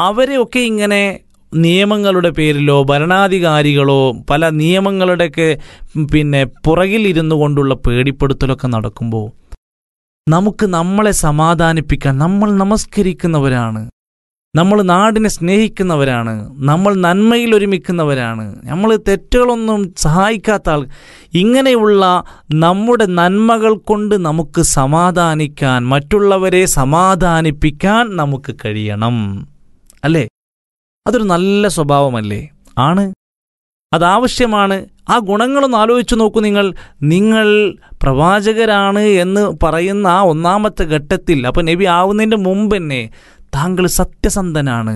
അവരെയൊക്കെ ഇങ്ങനെ നിയമങ്ങളുടെ പേരിലോ ഭരണാധികാരികളോ പല നിയമങ്ങളുടെയൊക്കെ പിന്നെ പുറകിൽ ഇരുന്നു കൊണ്ടുള്ള പേടിപ്പെടുത്തലൊക്കെ നടക്കുമ്പോൾ നമുക്ക് നമ്മളെ സമാധാനിപ്പിക്കാൻ നമ്മൾ നമസ്കരിക്കുന്നവരാണ് നമ്മൾ നാടിനെ സ്നേഹിക്കുന്നവരാണ് നമ്മൾ നന്മയിൽ ഒരുമിക്കുന്നവരാണ് നമ്മൾ തെറ്റുകളൊന്നും സഹായിക്കാത്ത ആൾ ഇങ്ങനെയുള്ള നമ്മുടെ നന്മകൾ കൊണ്ട് നമുക്ക് സമാധാനിക്കാൻ മറ്റുള്ളവരെ സമാധാനിപ്പിക്കാൻ നമുക്ക് കഴിയണം അല്ലേ അതൊരു നല്ല സ്വഭാവമല്ലേ ആണ് അതാവശ്യമാണ് ആ ഗുണങ്ങളൊന്ന് ആലോചിച്ചു നോക്കൂ നിങ്ങൾ നിങ്ങൾ പ്രവാചകരാണ് എന്ന് പറയുന്ന ആ ഒന്നാമത്തെ ഘട്ടത്തിൽ അപ്പം നബി ആവുന്നതിൻ്റെ മുമ്പ് തന്നെ താങ്കൾ സത്യസന്ധനാണ്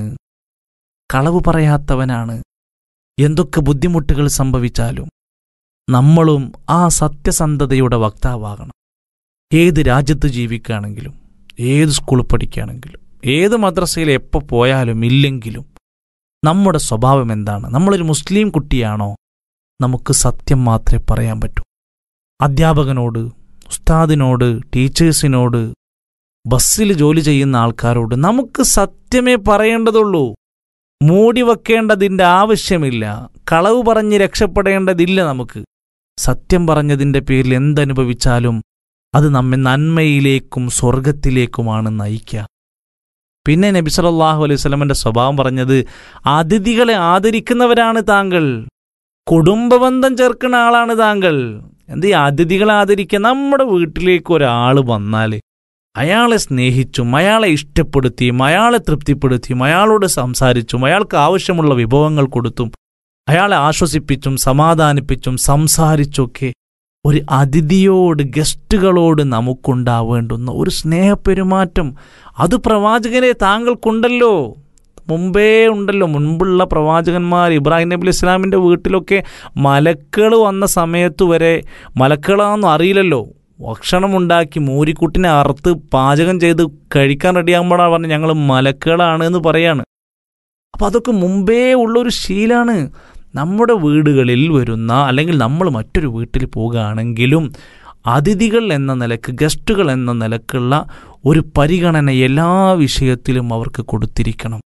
കളവ് പറയാത്തവനാണ് എന്തൊക്കെ ബുദ്ധിമുട്ടുകൾ സംഭവിച്ചാലും നമ്മളും ആ സത്യസന്ധതയുടെ വക്താവാകണം ഏത് രാജ്യത്ത് ജീവിക്കുകയാണെങ്കിലും ഏത് സ്കൂളിൽ പഠിക്കുകയാണെങ്കിലും ഏത് മദ്രസയിൽ എപ്പോൾ പോയാലും ഇല്ലെങ്കിലും നമ്മുടെ സ്വഭാവം എന്താണ് നമ്മളൊരു മുസ്ലിം കുട്ടിയാണോ നമുക്ക് സത്യം മാത്രമേ പറയാൻ പറ്റൂ അധ്യാപകനോട് ഉസ്താദിനോട് ടീച്ചേഴ്സിനോട് ബസ്സിൽ ജോലി ചെയ്യുന്ന ആൾക്കാരോട് നമുക്ക് സത്യമേ പറയേണ്ടതുള്ളൂ മൂടി വെക്കേണ്ടതിൻ്റെ ആവശ്യമില്ല കളവ് പറഞ്ഞ് രക്ഷപ്പെടേണ്ടതില്ല നമുക്ക് സത്യം പറഞ്ഞതിൻ്റെ പേരിൽ എന്തനുഭവിച്ചാലും അത് നമ്മെ നന്മയിലേക്കും സ്വർഗത്തിലേക്കുമാണ് നയിക്കുക പിന്നെ നബി സല്ലല്ലാഹു അലൈഹി വസല്ലമന്റെ സ്വഭാവം പറഞ്ഞത് അതിഥികളെ ആദരിക്കുന്നവരാണ് താങ്കൾ കുടുംബബന്ധം ചേർക്കുന്ന ആളാണ് താങ്കൾ എന്ത് ഈ അതിഥികളെ ആദരിക്കുക നമ്മുടെ വീട്ടിലേക്ക് ഒരാൾ വന്നാൽ അയാളെ സ്നേഹിച്ചും അയാളെ ഇഷ്ടപ്പെടുത്തിയും അയാളെ തൃപ്തിപ്പെടുത്തിയും അയാളോട് സംസാരിച്ചും അയാൾക്ക് ആവശ്യമുള്ള വിഭവങ്ങൾ കൊടുത്തും അയാളെ ആശ്വസിപ്പിച്ചും സമാധാനിപ്പിച്ചും സംസാരിച്ചൊക്കെ ഒരു അതിഥിയോട് ഗസ്റ്റുകളോട് നമുക്കുണ്ടാവേണ്ടുന്ന ഒരു സ്നേഹപ്പെരുമാറ്റം അത് പ്രവാചകനെ താങ്കൾക്കുണ്ടല്ലോ മുമ്പേ ഉണ്ടല്ലോ മുൻപുള്ള പ്രവാചകന്മാർ ഇബ്രാഹിം നബി ഇസ്ലാമിൻ്റെ വീട്ടിലൊക്കെ മലക്കൾ വന്ന സമയത്ത് വരെ മലക്കളാണെന്നും അറിയില്ലല്ലോ ഭക്ഷണമുണ്ടാക്കി മൂരിക്കുട്ടിനെ അറുത്ത് പാചകം ചെയ്ത് കഴിക്കാൻ റെഡിയാകുമ്പോഴാണ് പറഞ്ഞ് ഞങ്ങൾ മലക്കുകളാണ് എന്ന് പറയാണ് അപ്പം അതൊക്കെ മുമ്പേ ഉള്ളൊരു ശീലാണ് നമ്മുടെ വീടുകളിൽ വരുന്ന അല്ലെങ്കിൽ നമ്മൾ മറ്റൊരു വീട്ടിൽ പോകുകയാണെങ്കിലും അതിഥികൾ എന്ന നിലക്ക് ഗസ്റ്റുകൾ എന്ന നിലക്കുള്ള ഒരു പരിഗണന എല്ലാ വിഷയത്തിലും അവർക്ക് കൊടുത്തിരിക്കണം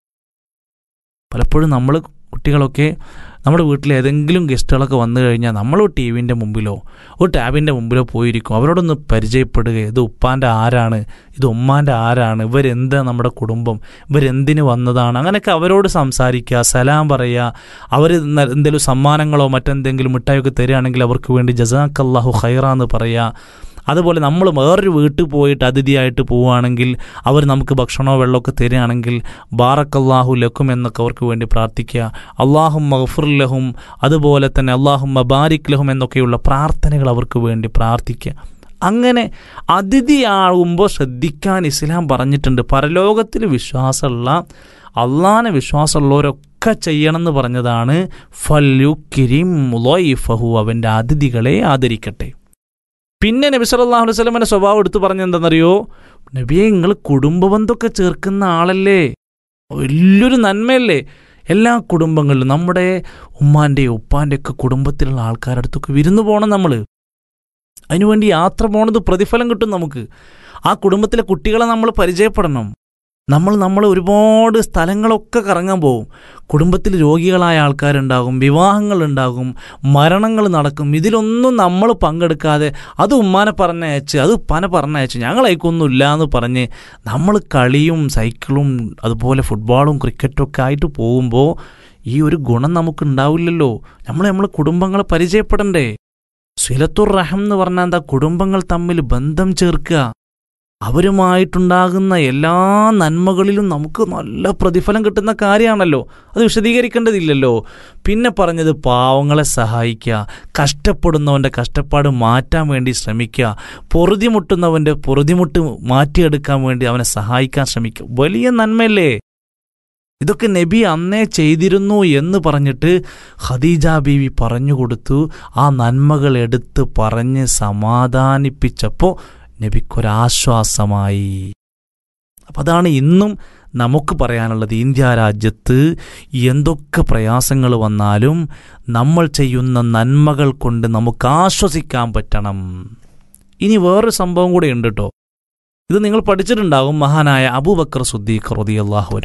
പലപ്പോഴും നമ്മൾ കുട്ടികളൊക്കെ നമ്മുടെ വീട്ടിൽ ഏതെങ്കിലും ഗസ്റ്റുകളൊക്കെ വന്നു കഴിഞ്ഞാൽ നമ്മൾ ടി വിൻ്റെ മുമ്പിലോ ഒരു ടാബിൻ്റെ മുമ്പിലോ പോയിരിക്കും അവരോടൊന്ന് പരിചയപ്പെടുക ഇത് ഉപ്പാൻ്റെ ആരാണ് ഇത് ഉമ്മാൻ്റെ ആരാണ് ഇവരെന്താ നമ്മുടെ കുടുംബം ഇവരെന്തിന് വന്നതാണ് അങ്ങനെയൊക്കെ അവരോട് സംസാരിക്കുക സലാം പറയുക അവർ എന്തെങ്കിലും സമ്മാനങ്ങളോ മറ്റെന്തെങ്കിലും മിഠായിയൊക്കെ തരികയാണെങ്കിൽ അവർക്ക് വേണ്ടി ജസാഖല്ലാഹു ഖൈറ എന്ന് പറയുക അതുപോലെ നമ്മൾ വേറൊരു വീട്ടിൽ പോയിട്ട് അതിഥിയായിട്ട് പോവുകയാണെങ്കിൽ അവർ നമുക്ക് ഭക്ഷണമോ വെള്ളമൊക്കെ തരികയാണെങ്കിൽ ബാറക്കല്ലാഹു ലക്കും എന്നൊക്കെ അവർക്ക് വേണ്ടി പ്രാർത്ഥിക്കുക അള്ളാഹും മഹഫുർലഹും അതുപോലെ തന്നെ അള്ളാഹും മബാരിക് ലഹും എന്നൊക്കെയുള്ള പ്രാർത്ഥനകൾ അവർക്ക് വേണ്ടി പ്രാർത്ഥിക്കുക അങ്ങനെ അതിഥിയാകുമ്പോൾ ശ്രദ്ധിക്കാൻ ഇസ്ലാം പറഞ്ഞിട്ടുണ്ട് പരലോകത്തിൽ വിശ്വാസമുള്ള അള്ളാനെ വിശ്വാസമുള്ളവരൊക്കെ ചെയ്യണമെന്ന് പറഞ്ഞതാണ് ഫല്യു കിരിം ഫഹു അവൻ്റെ അതിഥികളെ ആദരിക്കട്ടെ പിന്നെ നബി സല്ലല്ലാഹു അലൈഹി വസല്ലമയുടെ സ്വഭാവം എടുത്തു പറഞ്ഞ എന്താണെന്നറിയോ നബിയെ നിങ്ങൾ കുടുംബബന്ധമൊക്കെ ചേർക്കുന്ന ആളല്ലേ വലിയൊരു നന്മയല്ലേ എല്ലാ കുടുംബങ്ങളിലും നമ്മുടെ ഉമ്മാൻ്റെയും ഉപ്പാൻ്റെ ഒക്കെ കുടുംബത്തിലുള്ള ആൾക്കാരുടെ അടുത്തൊക്കെ വിരുന്ന് പോകണം നമ്മൾ അതിനുവേണ്ടി യാത്ര പോണത് പ്രതിഫലം കിട്ടും നമുക്ക് ആ കുടുംബത്തിലെ കുട്ടികളെ നമ്മൾ പരിചയപ്പെടണം നമ്മൾ നമ്മൾ ഒരുപാട് സ്ഥലങ്ങളൊക്കെ കറങ്ങാൻ പോകും കുടുംബത്തിൽ രോഗികളായ ആൾക്കാരുണ്ടാകും വിവാഹങ്ങളുണ്ടാകും മരണങ്ങൾ നടക്കും ഇതിലൊന്നും നമ്മൾ പങ്കെടുക്കാതെ അത് ഉമ്മാനെ പറഞ്ഞയച്ച് അത് ഉപ്പാനെ പറഞ്ഞയച്ച് ഞങ്ങളേക്കൊന്നുമില്ല എന്ന് പറഞ്ഞ് നമ്മൾ കളിയും സൈക്കിളും അതുപോലെ ഫുട്ബോളും ക്രിക്കറ്റും ഒക്കെ ആയിട്ട് പോകുമ്പോൾ ഈ ഒരു ഗുണം നമുക്ക് ഉണ്ടാവില്ലല്ലോ നമ്മൾ നമ്മളെ കുടുംബങ്ങളെ പരിചയപ്പെടണ്ടേ സിലത്തുർ റഹം എന്ന് പറഞ്ഞാൽ എന്താ കുടുംബങ്ങൾ തമ്മിൽ ബന്ധം ചേർക്കുക അവരുമായിട്ടുണ്ടാകുന്ന എല്ലാ നന്മകളിലും നമുക്ക് നല്ല പ്രതിഫലം കിട്ടുന്ന കാര്യമാണല്ലോ അത് വിശദീകരിക്കേണ്ടതില്ലല്ലോ പിന്നെ പറഞ്ഞത് പാവങ്ങളെ സഹായിക്കുക കഷ്ടപ്പെടുന്നവൻ്റെ കഷ്ടപ്പാട് മാറ്റാൻ വേണ്ടി ശ്രമിക്കുക പൊറുതിമുട്ടുന്നവൻ്റെ പൊറുതിമുട്ട് മാറ്റിയെടുക്കാൻ വേണ്ടി അവനെ സഹായിക്കാൻ ശ്രമിക്കുക വലിയ നന്മയല്ലേ ഇതൊക്കെ നബി അന്നേ ചെയ്തിരുന്നു എന്ന് പറഞ്ഞിട്ട് ഖദീജ ബീവി പറഞ്ഞു കൊടുത്തു ആ നന്മകൾ എടുത്ത് പറഞ്ഞ് സമാധാനിപ്പിച്ചപ്പോൾ നബിക്കൊരാശ്വാസമായി അപ്പം അതാണ് ഇന്നും നമുക്ക് പറയാനുള്ളത് ഇന്ത്യ രാജ്യത്ത് എന്തൊക്കെ പ്രയാസങ്ങൾ വന്നാലും നമ്മൾ ചെയ്യുന്ന നന്മകൾ കൊണ്ട് നമുക്ക് ആശ്വസിക്കാൻ പറ്റണം ഇനി വേറൊരു സംഭവം കൂടെ ഉണ്ട് കേട്ടോ ഇത് നിങ്ങൾ പഠിച്ചിട്ടുണ്ടാകും മഹാനായ അബൂബക്കർ സുദ്ദീഖ് റളിയല്ലാഹു അൻഹു